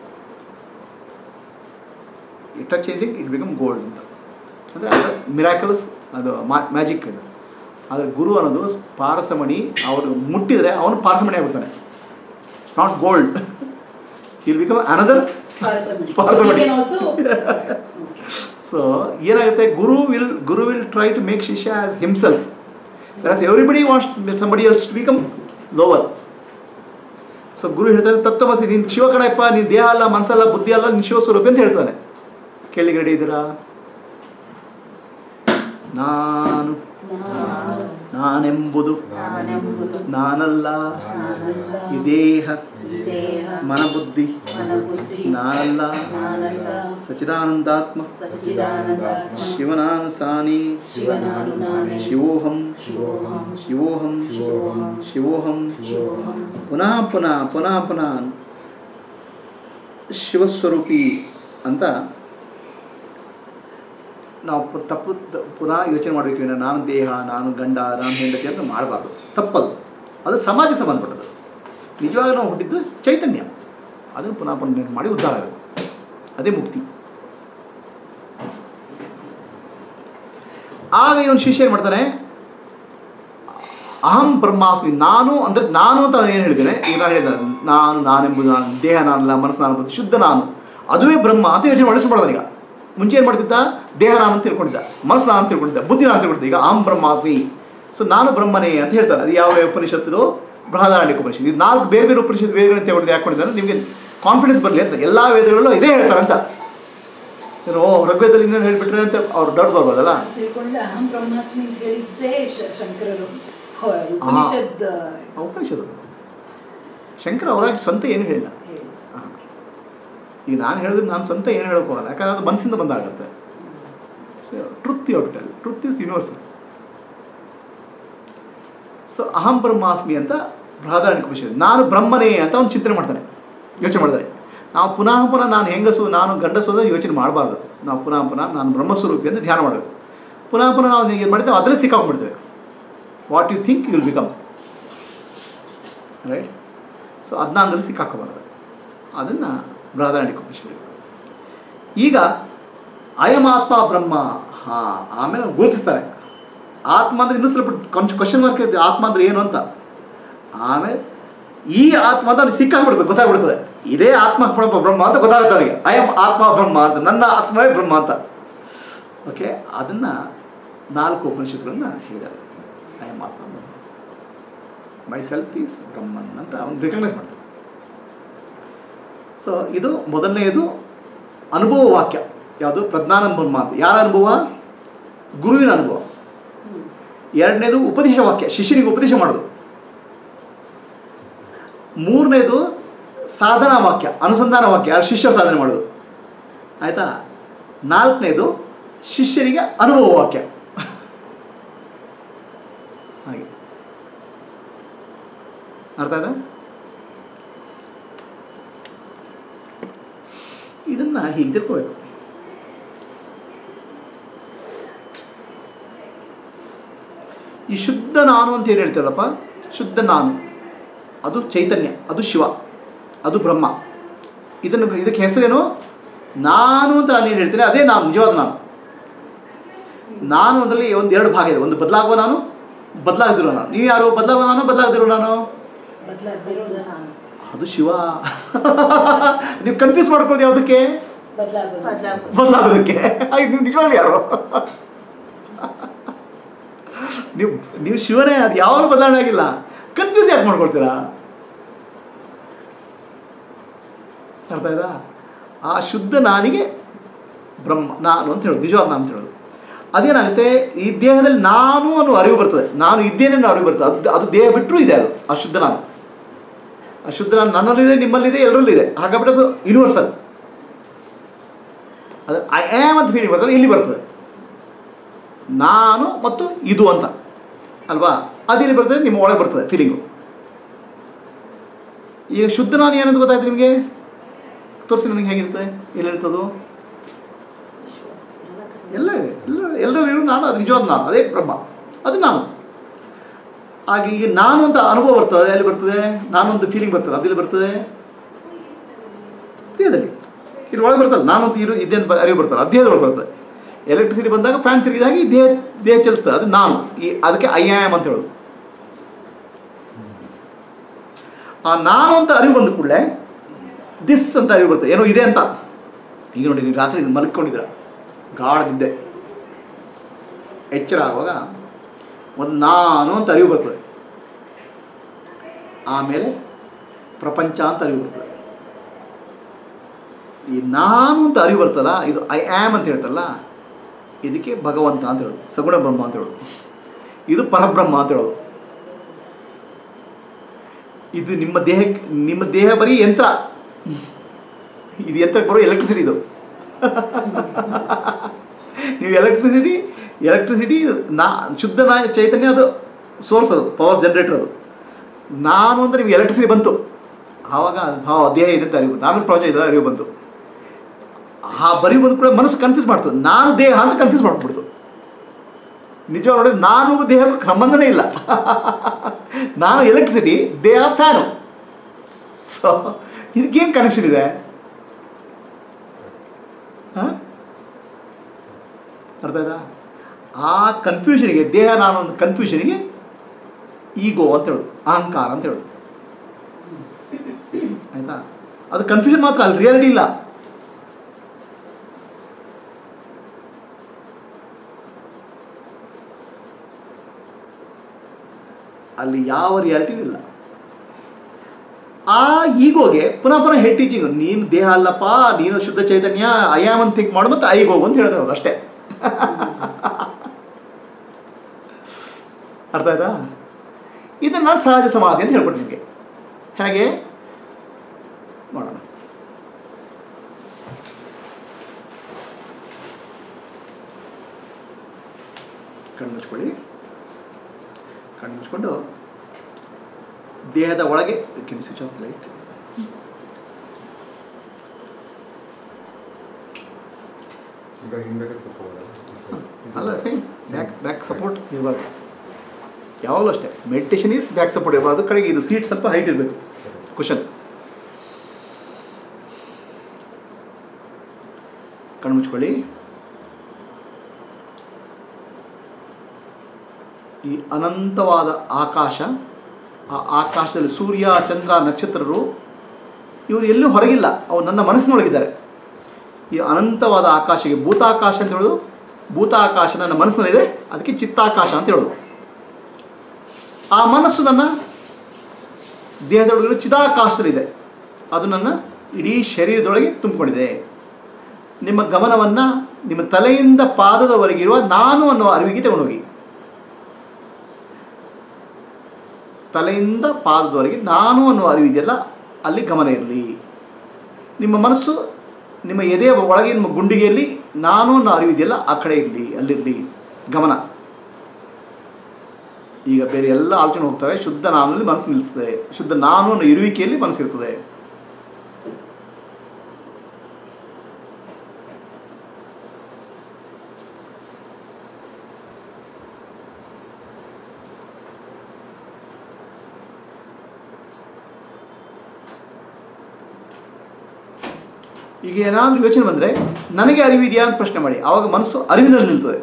touch anything it become gold ಅಂತ ಅಂದರೆ ಅದು ಮಿರಾಕಲ್ಸ್ ಅದು ಮ್ಯಾಜಿಕ್ ಇದು ಆದರೆ ಗುರು ಅನ್ನೋದು ಪಾರಸಮಣಿ ಅವರು ಮುಟ್ಟಿದರೆ ಅವನು ಪಾರಸಮಣಿ ಆಗ್ಬಿಡ್ತಾನೆ not gold will become another ಪಾರಸಮಣಿ. ಪಾರಸಮಣಿ. You can also- ಸೊ ಏನಾಗುತ್ತೆ guru will guru will try to make shishya as himself whereas everybody wants somebody else to become lower so guru ಹೇಳ್ತಾನೆ ತತ್ವಮಸಿ ನೀನು ಶಿವ ಕಣಪ್ಪ ನೀನು ದೇಹ ಅಲ್ಲ ಮನಸ್ಸಲ್ಲ ಬುದ್ಧಿ ಅಲ್ಲ ನೀನು ಶಿವಸ್ವರೂಪಿ ಅಂತ ಹೇಳ್ತಾನೆ ಕೇಳಿಗೆ ರೆಡಿ ಇದ್ದೀರಾ ನಾನು ನಾನು ನಾನೆಂಬುದು ನಾನೆಂಬುದು ನಾನಲ್ಲ ನಾನಲ್ಲ. ಈ ದೇಹ ಈ ದೇಹ ಮನಬುದ್ಧಿ ಮನಬುದ್ಧಿ ನಾನಲ್ಲ ನಾನಲ್ಲ ಸಚಿದಾನಂದಾತ್ಮ ಸಚ್ಚಿದಾನಂದ ಶಿವನಾನು ಸಾನಿ ಶಿವನಾನು ನಾನೇ ಶಿವೋಹಂ ಶಿವೋಹಂ ಶಿವೋಹಂ ಶಿವೋಹಂ ಶಿವೋಹಂ ಶಿವೋಹಂ ಪುನಃ ಪುನಃ ಪುನಃ ಪುನಃ ಶಿವಸ್ವರೂಪಿ ಅಂತ ನಾವು ಪು- ತಪ್ಪು ತ- ಪುನಃ ಯೋಚನೆ ಮಾಡಬೇಕು ಏನು ನಾನು ದೇಹ ನಾನು ಗಂಡ ನಾನು ಹೆಂಡತಿ ಅಂತ ಮಾಡಬಾರ್ದು ತಪ್ಪದು ಅದು ಸಮಾಜಕ್ಕೆ ಸಂಬಂಧಪಟ್ಟದ್ದು ನಿಜವಾಗ ನಾವು ಹುಟ್ಟಿದ್ದು ಚೈತನ್ಯ ಅದನ್ನು ಪುನಃ ಪುನಃ ಮಾಡಿ ಉದ್ಧಾರ ಆಗಬೇಕು ಅದೇ ಮುಕ್ತಿ ಆಗ ಇವನು ಶಿಷ್ಯ ಏನು ಮಾಡ್ತಾನೆ ಅಹಂ ಬ್ರಹ್ಮಾಸ್ಮಿ ನಾನು ಅಂದರೆ ನಾನು ಅಂತ ಏನು ಹೇಳಿದ್ದೇನೆ ಈಗ ನಾನು ಹೇಳಿದ ನಾನು ನಾನೆಂಬುದು ನಾನು ದೇಹ ನಾನಲ್ಲ ಮನಸ್ಸು ನಾನು ಎಂಬುದು ಶುದ್ಧ ನಾನು ಅದುವೇ ಬ್ರಹ್ಮ ಅಂತ ಯೋಚನೆ ಮಾಡಿಸ್ಬಿಡೋದು ಈಗ ಮುಂಚೆ ಏನು ಮಾಡ್ತಿದ್ದ ದೇಹ ನಾನು ಅಂತ ತಿಳ್ಕೊಂಡಿದ್ದ ಮನಸ್ಸು ನಾನು ಅಂತ ತಿಳ್ಕೊಂಡಿದ್ದ ಬುದ್ಧಿ ನಾನು ಅಂತ ತಿಳ್ಕೊಂಡಿದ್ದ ಈಗ ಅಹಂ ಬ್ರಹ್ಮಾಸ್ಮಿ ಸೊ ನಾನು ಬ್ರಹ್ಮನೇ ಅಂತ ಹೇಳ್ತಾರೆ ಅದು ಯಾವ ಉಪನಿಷತ್ತು ಬೃಹದಾರಣ್ಯಕ ಉಪನಿಷತ್ತು ಇದು ನಾಲ್ಕು ಬೇರೆ ಬೇರೆ ಉಪನಿಷತ್ತು ಬೇರೆ ಬೇರೆ ತಗೊಂಡಿದ್ದು ಯಾಕೆ ಕೊಟ್ಟಿದ್ದಾರೆ ನಿಮಗೆ ಕಾನ್ಫಿಡೆನ್ಸ್ ಬರಲಿ ಅಂತ ಎಲ್ಲ ವೇದಗಳಲ್ಲೂ ಇದೇ ಹೇಳ್ತಾರೆ ಅಂತ ಏನು ಓ ಋಗ್ವೇದದಲ್ಲಿ ಇನ್ನೇನು ಹೇಳ್ಬಿಟ್ರೆ ಅಂತ ಅವ್ರು ಡೌಟ್ ಬರ್ಬೋದಲ್ಲ ತಿಳ್ಕೊಂಡ ಅಹಂ ಬ್ರಹ್ಮಾಸ್ಮಿ ಅಂತ ಹೇಳಿದ್ದೇ ಶ- ಶಂಕರರು ಹೊ- ಉಪನಿಷದ್ ಉಪನಿಷತ್ತು ಶಂಕರ ಅವರಾಗಿ ಸ್ವಂತ ಏನು ಹೇಳಿಲ್ಲ ಹೇಳಿ ಈಗ ನಾನು ಹೇಳಿದ್ರೆ ನಾನು ಸ್ವಂತ ಏನು ಹೇಳೋಕೆ ಹೋಗಲ್ಲ ಯಾಕಂದ್ರೆ ಅದು ಮನಸ್ಸಿಂದ ಬಂದಾಗತ್ತೆ truth tell truth is universal so ಅಹಂ ಬ್ರಹ್ಮಾಸ್ಮಿ ಅಂತ ಬೃಹದಾರಣಿಕ ವಿಷಯ ನಾನು ಬ್ರಹ್ಮನೇ ಅಂತ ಅವ್ನು ಚಿಂತನೆ ಮಾಡ್ತಾನೆ ಯೋಚನೆ ಮಾಡಿದ್ರೆ ನಾವು ಪುನಃ ಪುನಃ ನಾನು ಹೆಂಗಸು ನಾನು ಗಂಡಸು ಅಂತ ಯೋಚನೆ ಮಾಡಬಾರ್ದು ನಾವು ಪುನಃ ಪುನಃ ನಾನು ಬ್ರಹ್ಮಸ್ವರೂಪಿ ಅಂತ ಧ್ಯಾನ ಮಾಡಬೇಕು ಪುನಃ ಪುನಃ ನಾವು ಏನು ಮಾಡ್ತೇವೆ ಅದರಲ್ಲಿ ಸಿಕ್ಕಾಕೊಂಡ್ಬಿಡ್ತೇವೆ what you think you will become right so ಅದನ್ನ ಸಿಕ್ಕಾಕೋಬಾರ್ದು ಅದನ್ನು ಬೃಹದಾರಣಿಕ ವಿಷಯ ಈಗ ಅಯಂ ಆತ್ಮ ಬ್ರಹ್ಮ ಹಾಂ ಆಮೇಲೆ ಅವ್ರು ಗುರುತಿಸ್ತಾರೆ ಆತ್ಮ ಅಂದರೆ ಇನ್ನೂ ಸ್ವಲ್ಪ ಕೊಂಚ ಕ್ವಶನ್ ಮಾರ್ಕ್ ಇದೆ ಆತ್ಮ ಅಂದರೆ ಏನು ಅಂತ ಆಮೇಲೆ ಈ ಆತ್ಮ ಅಂತ ಅವ್ನಿಗೆ ಸಿಕ್ಕಾಗ್ಬಿಡ್ತದೆ ಗೊತ್ತಾಗ್ಬಿಡ್ತದೆ ಇದೇ ಆತ್ಮ ಬ್ರಹ್ಮ ಬ್ರಹ್ಮ ಅಂತ ಗೊತ್ತಾಗುತ್ತೆ ಅವರಿಗೆ ಅಯಂ ಆತ್ಮ ಬ್ರಹ್ಮ ಅಂತ ನನ್ನ ಆತ್ಮವೇ ಬ್ರಹ್ಮ ಅಂತ ಓಕೆ ಅದನ್ನು ನಾಲ್ಕು ಉಪನಿಷತ್ತುಗಳನ್ನ ಹೇಳಿದ್ದಾರೆ ಅಯಂ ಆತ್ಮ ಬ್ರಹ್ಮ ಮೈ ಸೆಲ್ಫ್ ಈಸ್ ಬ್ರಹ್ಮನ್ ಅಂತ ಅವ್ನು ರಿಕಗ್ನೈಸ್ ಮಾಡ್ತಾನೆ ಸೊ ಇದು ಮೊದಲನೆಯದು ಅನುಭವ ವಾಕ್ಯ ಯಾವುದು ಪ್ರಜ್ಞಾನಂ ಬ್ರಹ್ಮ ಅಂತ ಯಾರ ಅನುಭವ ಗುರುವಿನ ಅನುಭವ ಎರಡನೇದು ಉಪದೇಶ ವಾಕ್ಯ ಶಿಷ್ಯನಿಗೆ ಉಪದೇಶ ಮಾಡೋದು ಮೂರನೇದು ಸಾಧನಾ ವಾಕ್ಯ ಅನುಸಂಧಾನ ವಾಕ್ಯ ಯಾರು ಶಿಷ್ಯ ಸಾಧನೆ ಮಾಡೋದು ಆಯಿತಾ ನಾಲ್ಕನೇದು ಶಿಷ್ಯನಿಗೆ ಅನುಭವ ವಾಕ್ಯ ಹಾಗೆ ಅರ್ಥ ಆಯ್ತಾ ಇದನ್ನ ಹೀಗೆ ತಿಳ್ಕೋಬೇಕು ಈ ಶುದ್ಧ ನಾನು ಅಂತ ಏನು ಹೇಳ್ತಾರಪ್ಪ ಶುದ್ಧ ನಾನು ಅದು ಚೈತನ್ಯ ಅದು ಶಿವ ಅದು ಬ್ರಹ್ಮ ಇದನ್ನು ಇದಕ್ಕೆ ಹೆಸರೇನು ನಾನು ಅಂತ ನಾನು ಏನು ಹೇಳ್ತೀನಿ ಅದೇ ನಾನು ನಿಜವಾದ ನಾನು ನಾನು ಅದರಲ್ಲಿ ಒಂದು ಎರಡು ಭಾಗ ಇದೆ ಒಂದು ಬದಲಾಗುವ ನಾನು ಬದಲಾಗದಿರೋ ನಾನು ನೀವು ಯಾರು ಬದಲಾಗುವ ನಾನು ಬದಲಾಗದಿರೋ ನಾನು ಬದಲಾಗದಿರೋದು ನಾನು ಅದು ಶಿವ ನೀವು ಕನ್ಫ್ಯೂಸ್ ಮಾಡ್ಕೊಳ್ಳೋದು ಯಾವುದಕ್ಕೆ ಬದಲಾಗೋದು ಬದಲಾಗೋದು. ಬದಲಾಗೋದಕ್ಕೆ ಹಾಗೆ ನೀವು ನಿಜವಾಗ್ಲೂ ಯಾರು ನೀವು ನೀವು ಶಿವನೇ ಅದು ಯಾವಾಗ ಬದಲಾವಣೆ ಆಗಿಲ್ಲ ಕನ್ಫ್ಯೂಸ್ ಯಾಕೆ ಮಾಡ್ಕೊಳ್ತೀರಾ ಅರ್ಥ ಆಯ್ತಾ ಆ ಶುದ್ಧ ನಾನಿಗೆ ಬ್ರಹ್ಮ ನಾನು ಅಂತ ಹೇಳೋದು ನಿಜವಾದ ನಾನು ಅಂತ ಹೇಳೋದು ಅದೇನಾಗುತ್ತೆ ಈ ದೇಹದಲ್ಲಿ ನಾನು ಅನ್ನೋ ಅರಿವು ಬರ್ತದೆ ನಾನು ಇದ್ದೇನೆ ಅನ್ನೋ ಅರಿವು ಬರ್ತದೆ ಅದು ಅದು ದೇಹ ಬಿಟ್ಟರೂ ಇದೆ ಅದು ಆ ಶುದ್ಧ ನಾನು ಆ ಶುದ್ಧ ನಾನು ನನ್ನಲ್ಲಿದೆ ನಿಮ್ಮಲ್ಲಿದೆ ಎಲ್ಲರಲ್ಲಿದೆ ಹಾಗಾಗ್ಬಿಟ್ಟು ಅದು ಯೂನಿವರ್ಸಲ್ ಅದು ಐ ಆಮ್ ಅಂತ ಫೀಲಿಂಗ್ ಬರ್ತದೆ ಇಲ್ಲಿ ಬರ್ತದೆ ನಾನು ಮತ್ತು ಇದು ಅಂತ ಅಲ್ವಾ ಅದಿಲ್ಲಿ ಬರ್ತದೆ ನಿಮ್ಮ ಒಳಗೆ ಬರ್ತದೆ ಫೀಲಿಂಗು ಈಗ ಶುದ್ಧ ನಾನು ಏನಂತ ಗೊತ್ತಾಯ್ತು ನಿಮಗೆ ತೋರಿಸಿ ನನಗೆ ಹೇಗಿರ್ತದೆ ಎಲ್ಲಿರ್ತದೋ ಎಲ್ಲ ಇದೆ ಎಲ್ಲ ಎಲ್ಲರಲ್ಲಿರೋ ನಾನು ಅದು ನಿಜವಾದ ನಾನು ಅದೇ ಬ್ರಹ್ಮ ಅದು ನಾನು ಹಾಗೆ ಈಗ ನಾನು ಅಂತ ಅನುಭವ ಬರ್ತದೆ ಎಲ್ಲಿ ಬರ್ತದೆ ನಾನು ಅಂತ ಫೀಲಿಂಗ್ ಬರ್ತದೆ ಅದೆಲ್ಲಿ ಬರ್ತದೆ ದೇಹದಲ್ಲಿ ಇಲ್ಲಿ ಒಳಗೆ ಬರ್ತಲ್ಲ ನಾನು ಅಂತ ಇರು ಇದೇ ಅಂತ ಅರಿವು ಬರ್ತಲ್ಲ ಅದು ದೇಹದೊಳಗೆ ಬರ್ತದೆ ಎಲೆಕ್ಟ್ರಿಸಿಟಿ ಬಂದಾಗ ಫ್ಯಾನ್ ತಿರುಗಿದಾಗ ಈ ದೇಹ ದೇಹ ಚಲಿಸ್ತದೆ ಅದು ನಾನು ಈ ಅದಕ್ಕೆ ಐ ಆಮ್ ಅಂತ ಹೇಳೋದು ಆ ನಾನು ಅಂತ ಅರಿವು ಬಂದ ಕೂಡಲೇ ದಿಸ್ ಅಂತ ಅರಿವು ಬರ್ತದೆ ಏನೋ ಇದೆ ಅಂತ ಈಗ ನೋಡಿ ನೀವು ರಾತ್ರಿ ಮಲ್ಕೊಂಡಿದ್ದೀರ ಗಾಢ ನಿದ್ದೆ ಎಚ್ಚರ ಆಗುವಾಗ ಒಂದು ನಾನು ಅಂತ ಅರಿವು ಬರ್ತದೆ ಆಮೇಲೆ ಪ್ರಪಂಚ ಅಂತ ಅರಿವು ಬರ್ತದೆ ಈ ನಾನು ಅಂತ ಅರಿವು ಬರ್ತಲ್ಲ ಇದು ಐ ಆಮ್ ಅಂತ ಹೇಳ್ತಲ್ಲ ಇದಕ್ಕೆ ಭಗವಂತ ಅಂತ ಹೇಳೋದು ಸಗುಣ ಬ್ರಹ್ಮ ಅಂತ ಹೇಳೋದು ಇದು ಪರಬ್ರಹ್ಮ ಅಂತ ಹೇಳೋದು ಇದು ನಿಮ್ಮ ದೇಹಕ್ಕೆ ನಿಮ್ಮ ದೇಹ ಬರೀ ಯಂತ್ರ ಇದು ಯಂತ್ರಕ್ಕೆ ಬರೋ ಎಲೆಕ್ಟ್ರಿಸಿಟಿ ಇದು ನೀವು ಎಲೆಕ್ಟ್ರಿಸಿಟಿ ಎಲೆಕ್ಟ್ರಿಸಿಟಿ ನಾ ಶುದ್ಧ ನಾ ಚೈತನ್ಯ ಅದು ಸೋರ್ಸ್ ಅದು ಪವರ್ ಜನ್ರೇಟರ್ ಅದು ನಾನು ಅಂದರೆ ನಿಮ್ಗೆ ಎಲೆಕ್ಟ್ರಿಸಿಟಿ ಬಂತು ಆವಾಗ ಅದು ಹಾ ದೇಹ ಇದೆ ಅಂತ ಅರಿವು ಬಂತು ಆಮೇಲೆ ಪ್ರಪಂಚ ಇದೆ ಅರಿವು ಬಂತು ಆ ಬರಿ ಬಂದು ಕೂಡ ಮನಸ್ಸು ಕನ್ಫ್ಯೂಸ್ ಮಾಡ್ತು ನಾನು ದೇಹ ಅಂತ ಕನ್ಫ್ಯೂಸ್ ಮಾಡ್ಬಿಡ್ತು ನಿಜ ನೋಡಿ ನಾನು ದೇಹಕ್ಕೆ ಸಂಬಂಧನೇ ಇಲ್ಲ ನಾನು ಎಲೆಕ್ಟ್ರಿಸಿಟಿ ದೇಹ ಫ್ಯಾನು ಸೊ ಇದಕ್ಕೇನು ಕನೆಕ್ಷನ್ ಇದೆ ಹಾಂ ಅರ್ಥ ಆಯ್ತಾ ಆ ಕನ್ಫ್ಯೂಷನಿಗೆ ದೇಹ ನಾನು ಒಂದು ಕನ್ಫ್ಯೂಷನಿಗೆ ಈಗೋ ಅಂತ ಹೇಳೋದು ಅಹಂಕಾರ ಅಂತ ಹೇಳೋದು ಆಯ್ತಾ ಅದು ಕನ್ಫ್ಯೂಷನ್ ಮಾತ್ರ ಅಲ್ಲಿ ರಿಯಾಲಿಟಿ ಇಲ್ಲ ಅಲ್ಲಿ ಯಾವ ರಿಯಾಲಿಟಿ ಇಲ್ಲ ಆ ಈಗೋಗೆ ಪುನಃ ಪುನಃ ಹೆಡ್ ಟೀಚಿಂಗ್ ನೀನು ದೇಹ ಅಲ್ಲಪ್ಪ ನೀನು ಶುದ್ಧ ಚೈತನ್ಯ ಅಯಾಮ್ ಅಂತ ಥಿಂಕ್ ಮಾಡು ಮತ್ತು ಐಗೋ ಅಂತ ಹೇಳ್ತಾ ಇರೋದು ಅಷ್ಟೇ ಅರ್ಥ ಆಯ್ತಾ ಇದನ್ನು ನಾನು ಸಹಜ ಸಮಾಧಿ ಅಂತ ಹೇಳ್ಕೊಟ್ಟು ನಿಮಗೆ ಹೇಗೆ ಮಾಡೋಣ ಕಣ್ಣು ಮುಚ್ಕೊಳ್ಳಿ ಕಣ್ಣು ಮುಚ್ಕೊಂಡು ದೇಹದ ಒಳಗೆ ಕೆನ್ ಸ್ವಿಚ್ ಆಫ್ ಲೈಟ್ ಈಗ ಹಿಂದಕ್ಕೆ ಕೂತ್ಕೊಳ್ಳೋದು. ಅಲ್ಲ ಸೇಮ್ ಬ್ಯಾಕ್ ಬ್ಯಾಕ್ ಸಪೋರ್ಟ್ ಇರಬಾರ್ದು ಯಾವಾಗಲೂ ಅಷ್ಟೇ ಮೆಡಿಟೇಷನ್ ಈಸ್ ಬ್ಯಾಕ್ ಸಪೋರ್ಟ್ ಇರಬಾರ್ದು ಕಡೆಗೆ ಇದು ಸೀಟ್ ಸ್ವಲ್ಪ ಹೈಟ್ ಇರಬೇಕು ಕುಶನ್ ಕಣ್ಣು ಮುಚ್ಕೊಳ್ಳಿ ಈ ಅನಂತವಾದ ಆಕಾಶ ಆ ಆಕಾಶದಲ್ಲಿ ಸೂರ್ಯ ಚಂದ್ರ ನಕ್ಷತ್ರರು ಇವರು ಎಲ್ಲೂ ಹೊರಗಿಲ್ಲ ಅವ್ರು ನನ್ನ ಮನಸ್ಸಿನೊಳಗಿದ್ದಾರೆ ಈ ಅನಂತವಾದ ಆಕಾಶಕ್ಕೆ ಭೂತಾಕಾಶ ಅಂತ ಹೇಳೋದು ಭೂತಾಕಾಶ ನನ್ನ ಮನಸ್ಸಿನಲ್ಲಿದೆ ಅದಕ್ಕೆ ಚಿತ್ತಾಕಾಶ ಅಂತ ಹೇಳೋದು ಆ ಮನಸ್ಸು ನನ್ನ ದೇಹದೊಳಗೆ ಚಿದಾಕಾಶದಲ್ಲಿದೆ ಅದು ನನ್ನ ಇಡೀ ಶರೀರದೊಳಗೆ ತುಂಬಿಕೊಂಡಿದೆ ನಿಮ್ಮ ಗಮನವನ್ನು ನಿಮ್ಮ ತಲೆಯಿಂದ ಪಾದದವರೆಗಿರುವ ನಾನು ಅನ್ನುವ ಅರಿವಿಗೆ ತಗೊಂಡೋಗಿ ತಲೆಯಿಂದ ಪಾದದವರೆಗೆ ನಾನು ಅನ್ನುವ ಅರಿವಿದೆಯಲ್ಲ ಅಲ್ಲಿ ಗಮನ ಇರಲಿ ನಿಮ್ಮ ಮನಸ್ಸು ನಿಮ್ಮ ಎದೆಯ ಒಳಗೆ ನಿಮ್ಮ ಗುಂಡಿಗೆಯಲ್ಲಿ ನಾನು ಅನ್ನೋ ಅರಿವಿದೆಯಲ್ಲ ಆ ಕಡೆ ಇರಲಿ ಅಲ್ಲಿರಲಿ ಗಮನ ಈಗ ಬೇರೆ ಎಲ್ಲ ಆಲೋಚನೆ ಹೋಗ್ತವೆ ಶುದ್ಧ ನಾನಲ್ಲಿ ಮನಸ್ಸು ನಿಲ್ಲಿಸ್ತದೆ ಶುದ್ಧ ನಾನು ಅನ್ನೋ ಇರುವಿಕೆಯಲ್ಲಿ ಮನಸ್ಸಿರ್ತದೆ ಈಗ ಏನಾದರೂ ಯೋಚನೆ ಬಂದರೆ ನನಗೆ ಅರಿವಿದೆಯಾ ಅಂತ ಪ್ರಶ್ನೆ ಮಾಡಿ ಆವಾಗ ಮನಸ್ಸು ಅರಿವಿನಲ್ಲಿ ನಿಲ್ತದೆ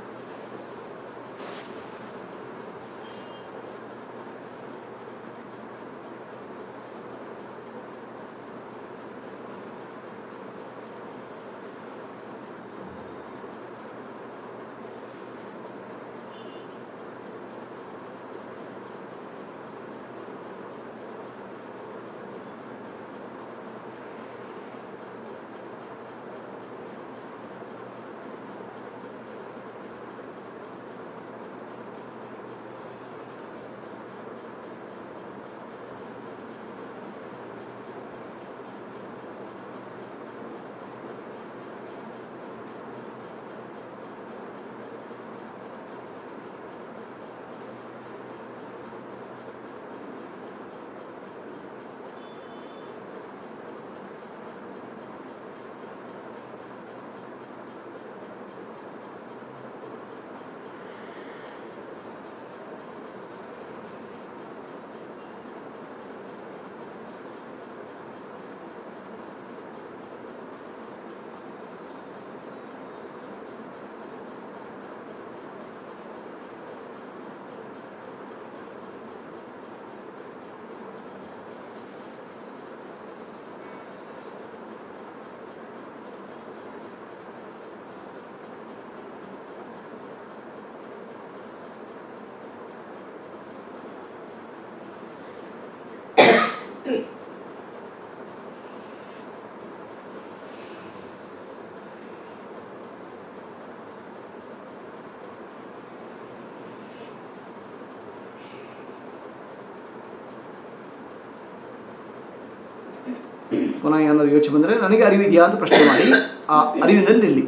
ಪುನಃ ಏನಾದ್ರು ಯೋಚನೆ ಬಂದರೆ ನನಗೆ ಅರಿವಿದೆಯಾ ಅಂತ ಪ್ರಶ್ನೆ ಮಾಡಿ ಆ ಅರಿವಿನಲ್ಲಿ ನಿಲ್ಲಿ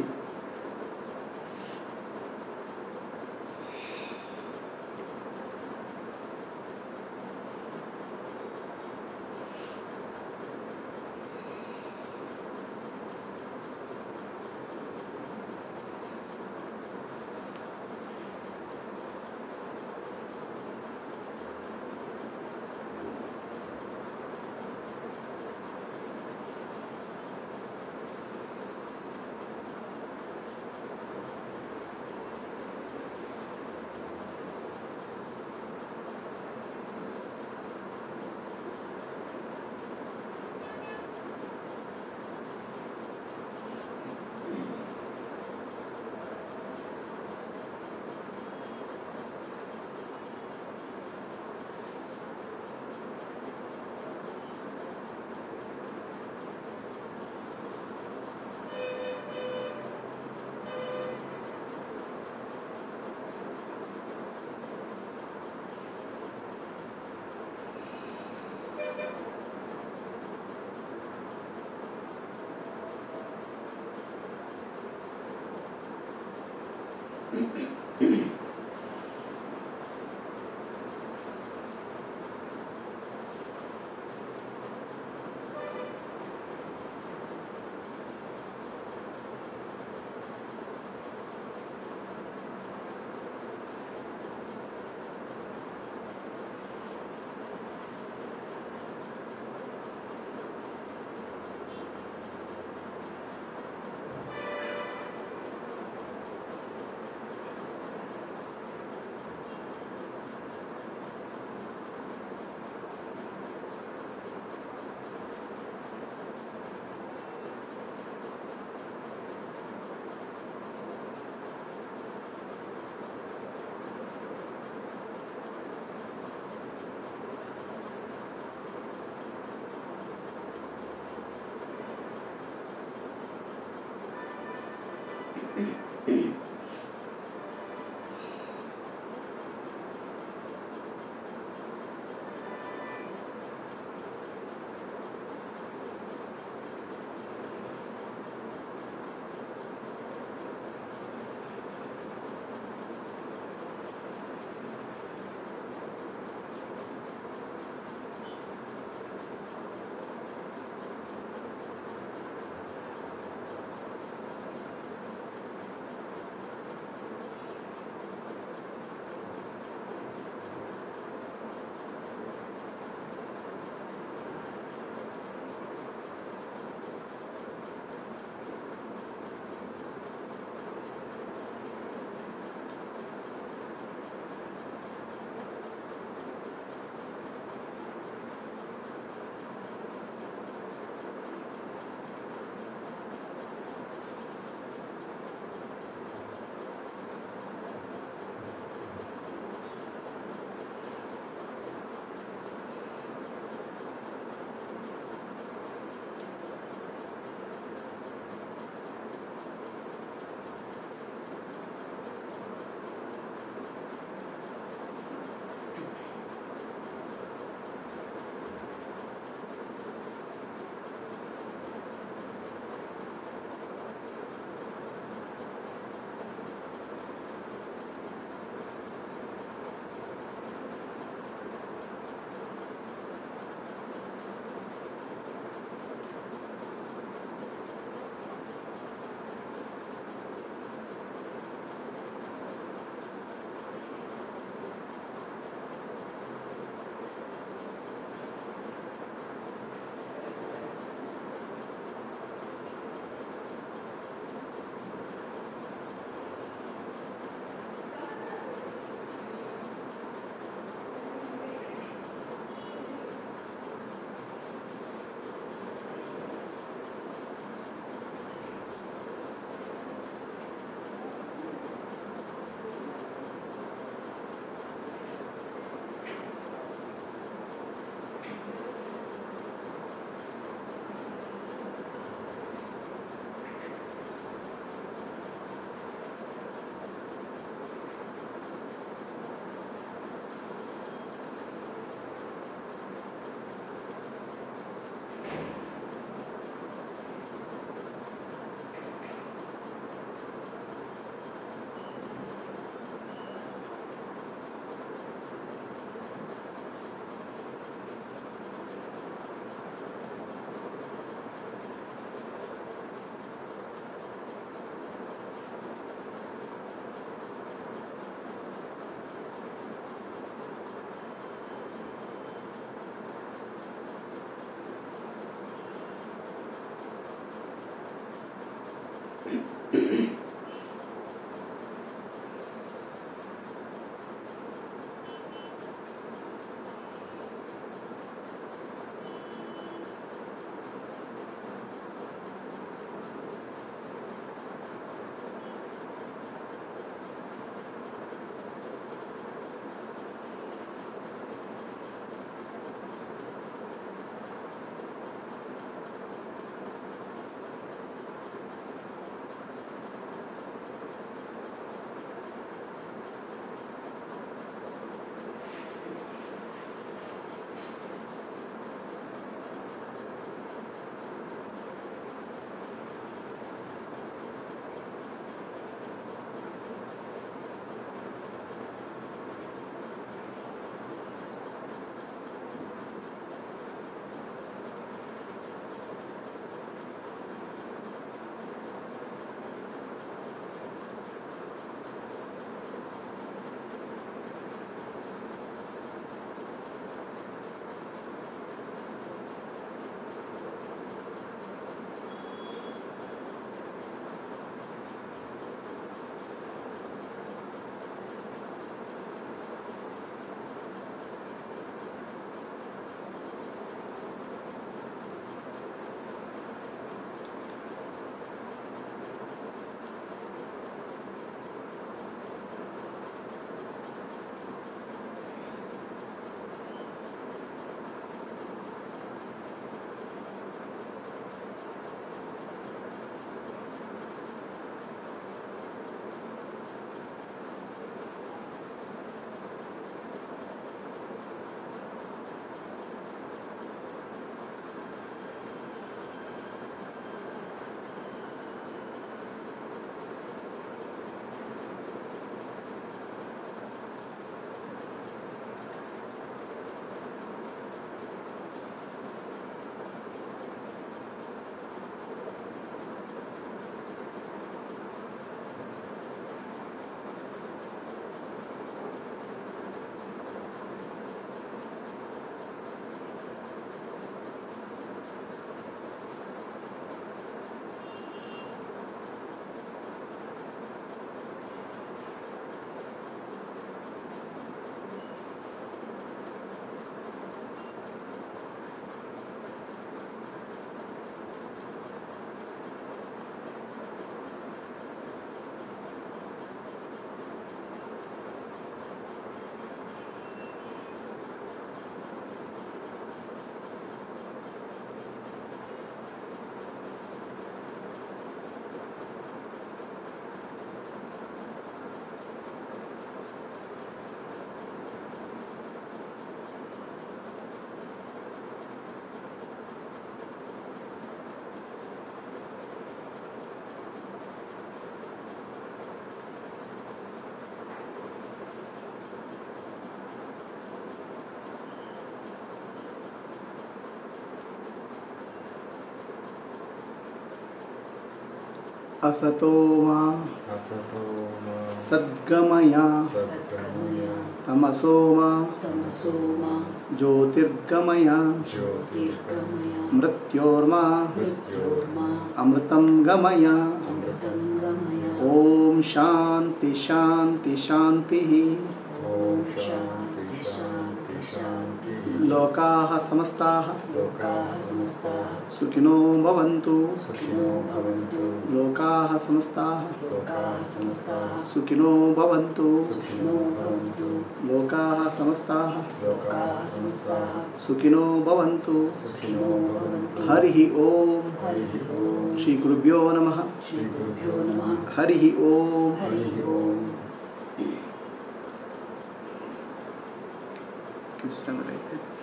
असतो मा असतो मा सद्गमय ಸದ್ಗಮಯ तमसो मा ತಮಸೋ ಮಾ ज्योतिर्गमय ಜ್ಯೋತಿರ್ಗಮಯ मृत्योर्मा ಮೃತ್ಯೋರ್ಮಾ अमृतं गमय ಅಮೃತಂ ಗಮಯ ॐ शान्ति शान्ति शान्तिः ॐ शान्ति शान्ति शान्तिः लोकाः समस्ताः ಲೋಕಾಃ ಸಮಸ್ತಾಃ सुखिनो भवन्तु ಸುಖಿನೋ ಭವಂತು लोकाः समस्ताः ಲೋಕಾಃ ಸಮಸ್ತಾಃ सुखिनो भवन्तु ಸುಖಿನೋ ಭವಂತು लोकाः समस्ताः ಲೋಕಾಃ ಸಮಸ್ತಾಃ सुखिनो भवन्तु ಸುಖಿನೋ ಭವಂತು हरिः ॐ ಹರಿ ಓಂ श्रीगुरुभ्यो नमः ಶ್ರೀ ಗುರುಭ್ಯೋ ನಮಃ हरिः ॐ ಹರಿ ಓಂ किस टाइम रहेगा